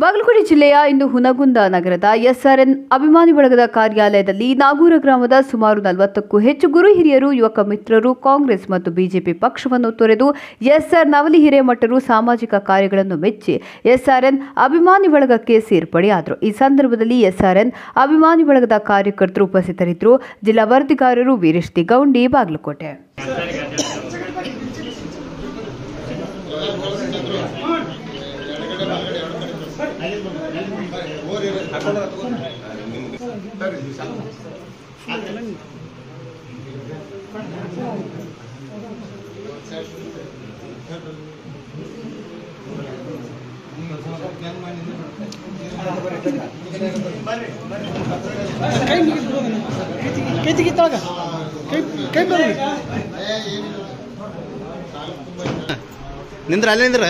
ಬಾಗಲಕೋಟೆ ಜಿಲ್ಲೆಯ ಇಂದು ಹುನಗುಂದ ನಗರದ ಎಸ್ಆರ್ಎನ್ ಅಭಿಮಾನಿ ಬಳಗದ ಕಾರ್ಯಾಲಯದಲ್ಲಿ ನಾಗೂರ ಗ್ರಾಮದ ಸುಮಾರು ನಲವತ್ತಕ್ಕೂ ಹೆಚ್ಚು ಗುರು ಹಿರಿಯರು ಯುವಕ ಮಿತ್ರರು ಕಾಂಗ್ರೆಸ್ ಮತ್ತು ಬಿಜೆಪಿ ಪಕ್ಷವನ್ನು ತೊರೆದು ಎಸ್ಆರ್ ನವಲಿ ಹಿರೇಮಠರು ಸಾಮಾಜಿಕ ಕಾರ್ಯಗಳನ್ನು ಮೆಚ್ಚಿ ಎಸ್ಆರ್ಎನ್ ಅಭಿಮಾನಿ ಬಳಗಕ್ಕೆ ಸೇರ್ಪಡೆಯಾದರು ಈ ಸಂದರ್ಭದಲ್ಲಿ ಎಸ್ಆರ್ಎನ್ ಅಭಿಮಾನಿ ಬಳಗದ ಕಾರ್ಯಕರ್ತರು ಉಪಸ್ಥಿತರಿದ್ದರು ಜಿಲ್ಲಾ ವರದಿಗಾರರು ವೀರೇಶ್ ದಿಗೌಂಡಿ ಬಾಗಲಕೋಟೆ ಕೈ ಮುಗಿದು ಕೈ ತೆಗಿತಾಗ ಕೈ ಕೈ ಬರಲಿ ನಿಂದ್ರ ಅಲ್ಲೇ ನಿಂದ್ರ